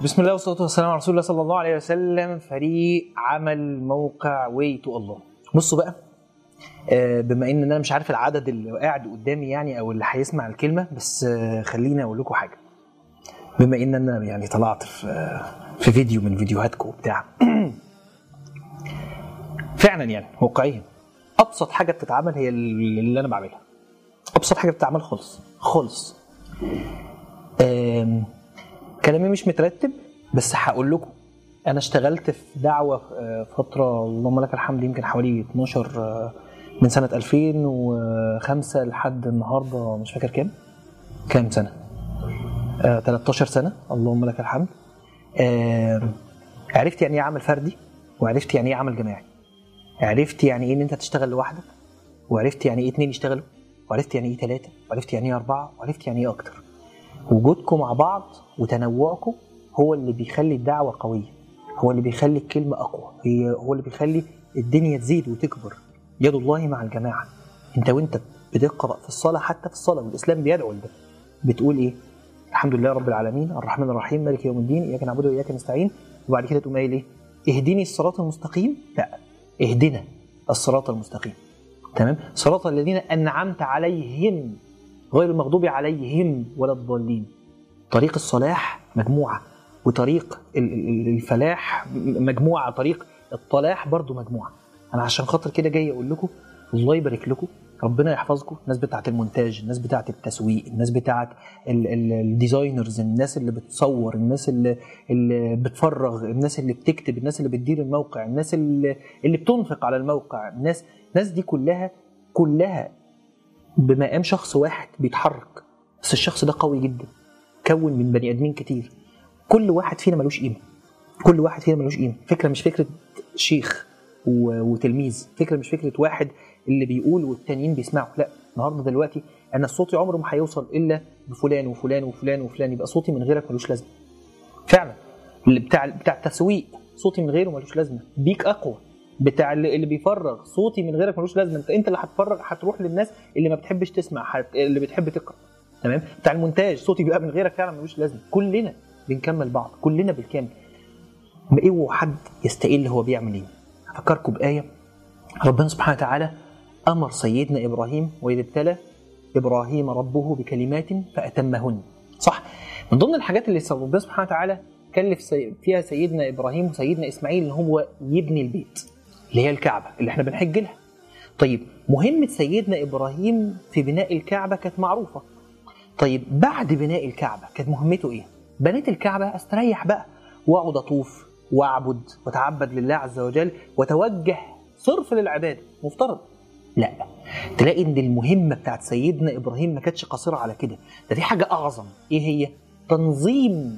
بسم الله والصلاه والسلام على رسول الله صلى الله عليه وسلم فريق عمل موقع واي تو الله بصوا بقى آه، بما ان انا مش عارف العدد اللي قاعد قدامي يعني او اللي هيسمع الكلمه بس آه، خليني اقول لكم حاجه بما ان انا يعني طلعت في آه، في فيديو من فيديوهاتكم وبتاع فعلا يعني واقعيا ابسط حاجه بتتعمل هي اللي انا بعملها ابسط حاجه بتتعمل خالص خالص آم، كلامي مش مترتب بس هقول لكم انا اشتغلت في دعوه آه، فتره اللهم لك الحمد يمكن حوالي 12 آه، من سنه 2005 لحد النهارده مش فاكر كام كام سنه آه 13 سنه اللهم لك الحمد آه عرفت يعني ايه عمل فردي وعرفت يعني ايه عمل جماعي عرفت يعني ايه ان انت تشتغل لوحدك وعرفت يعني ايه اتنين يشتغلوا وعرفت يعني ايه ثلاثه وعرفت يعني ايه اربعه وعرفت يعني ايه اكتر وجودكم مع بعض وتنوعكم هو اللي بيخلي الدعوه قويه هو اللي بيخلي الكلمه اقوى هي هو اللي بيخلي الدنيا تزيد وتكبر يد الله مع الجماعه انت وانت بتقرا في الصلاه حتى في الصلاه والاسلام بيدعو لده بتقول ايه الحمد لله رب العالمين الرحمن الرحيم مالك يوم الدين اياك نعبد واياك نستعين وبعد كده تقوم قايل ايه اهدني الصراط المستقيم لا اهدنا الصراط المستقيم تمام صراط الذين انعمت عليهم غير المغضوب عليهم ولا الضالين طريق الصلاح مجموعه وطريق ال- ال- الفلاح م- مجموعه طريق الطلاح برضو مجموعه انا عشان خاطر كده جاي اقول لكم الله يبارك لكم ربنا يحفظكم الناس بتاعه المونتاج الناس بتاعه التسويق الناس بتاعه ال- ال- الديزاينرز الناس اللي بتصور الناس اللي, اللي بتفرغ الناس اللي بتكتب الناس اللي بتدير الموقع الناس اللي, اللي بتنفق على الموقع الناس الناس دي كلها كلها بمقام شخص واحد بيتحرك بس الشخص ده قوي جدا كون من بني ادمين كتير كل واحد فينا ملوش قيمه كل واحد فينا ملوش قيمه فكره مش فكره شيخ و- وتلميذ فكره مش فكره واحد اللي بيقول والتانيين بيسمعوا لا النهارده دلوقتي انا صوتي عمره ما هيوصل الا بفلان وفلان وفلان وفلان يبقى صوتي من غيرك ملوش لازمه فعلا اللي بتاع بتاع التسويق صوتي من غيره ملوش لازمه بيك اقوى بتاع اللي اللي بيفرغ صوتي من غيرك ملوش لازمه انت انت اللي هتفرغ هتروح للناس اللي ما بتحبش تسمع هت... اللي بتحب تقرا تمام بتاع المونتاج صوتي بيبقى من غيرك فعلا ملوش لازمه كلنا بنكمل بعض كلنا بالكامل ما اوعوا حد يستقل هو بيعمل ايه هفكركم بايه ربنا سبحانه وتعالى امر سيدنا ابراهيم واذ ابتلى ابراهيم ربه بكلمات فاتمهن صح من ضمن الحاجات اللي ربنا سبحانه وتعالى كلف سي- فيها سيدنا ابراهيم وسيدنا اسماعيل ان هو يبني البيت اللي هي الكعبه اللي احنا بنحج لها طيب مهمه سيدنا ابراهيم في بناء الكعبه كانت معروفه طيب بعد بناء الكعبه كانت مهمته ايه بنيت الكعبه استريح بقى واقعد اطوف واعبد واتعبد لله عز وجل واتوجه صرف للعباده مفترض لا تلاقي ان المهمه بتاعت سيدنا ابراهيم ما كانتش قاصره على كده ده في حاجه اعظم ايه هي تنظيم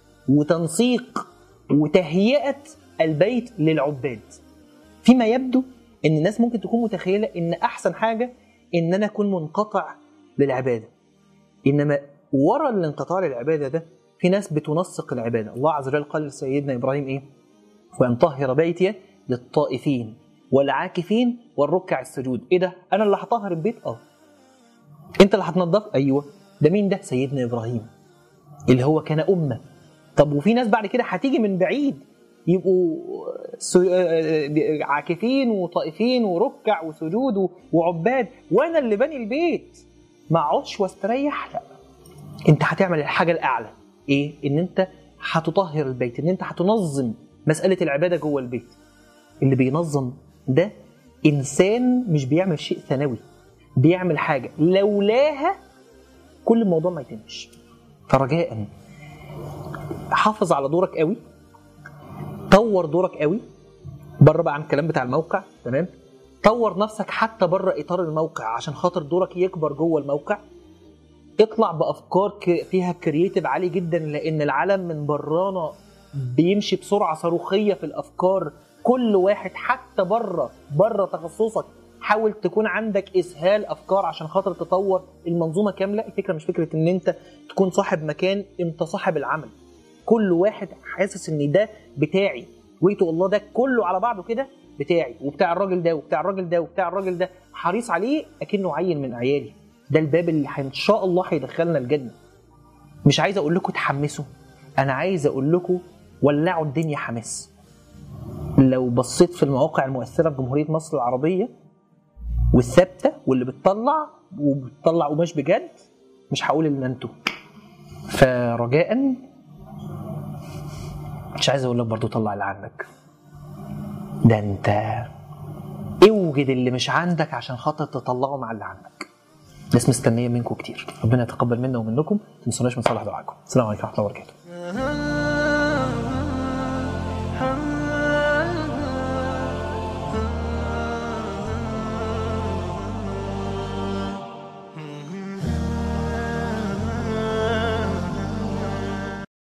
وتنسيق وتهيئه البيت للعباد فيما يبدو ان الناس ممكن تكون متخيله ان احسن حاجه ان انا اكون منقطع للعباده انما ورا الانقطاع للعباده ده في ناس بتنسق العباده الله عز وجل قال لسيدنا ابراهيم ايه وان طهر بيتي للطائفين والعاكفين والركع السجود ايه ده انا اللي هطهر البيت اه انت اللي هتنضف ايوه ده مين ده سيدنا ابراهيم اللي هو كان امه طب وفي ناس بعد كده هتيجي من بعيد يبقوا سو- آه، آه، عاكفين وطائفين وركع وسجود و- وعباد وانا اللي بني البيت ما اقعدش واستريح لا انت هتعمل الحاجه الاعلى ايه ان انت هتطهر البيت ان انت هتنظم مساله العباده جوه البيت اللي بينظم ده انسان مش بيعمل شيء ثانوي بيعمل حاجه لولاها كل الموضوع ما يتمش فرجاء حافظ على دورك قوي طور دورك قوي بره بقى عن الكلام بتاع الموقع تمام طور نفسك حتى بره اطار الموقع عشان خاطر دورك يكبر جوه الموقع اطلع بافكار ك- فيها كرييتيف عالي جدا لان العالم من برانا بيمشي بسرعه صاروخيه في الافكار كل واحد حتى بره بره تخصصك حاول تكون عندك اسهال افكار عشان خاطر تطور المنظومه كامله الفكره مش فكره ان انت تكون صاحب مكان انت صاحب العمل كل واحد حاسس ان ده بتاعي ويتو الله ده كله على بعضه كده بتاعي وبتاع الراجل ده وبتاع الراجل ده وبتاع الراجل ده حريص عليه اكنه عيل من عيالي ده الباب اللي ان شاء الله هيدخلنا الجنه مش عايز اقول لكم تحمسوا انا عايز اقول لكم ولعوا الدنيا حماس لو بصيت في المواقع المؤثره في جمهوريه مصر العربيه والثابته واللي بتطلع وبتطلع قماش بجد مش هقول ان انتوا فرجاء مش عايز اقول لك برضو طلع اللي عندك ده انت اوجد اللي مش عندك عشان خاطر تطلعه مع اللي عندك ناس مستنيه منكم كتير ربنا يتقبل منا ومنكم ما تنسوناش من صالح دعائكم السلام عليكم ورحمه الله وبركاته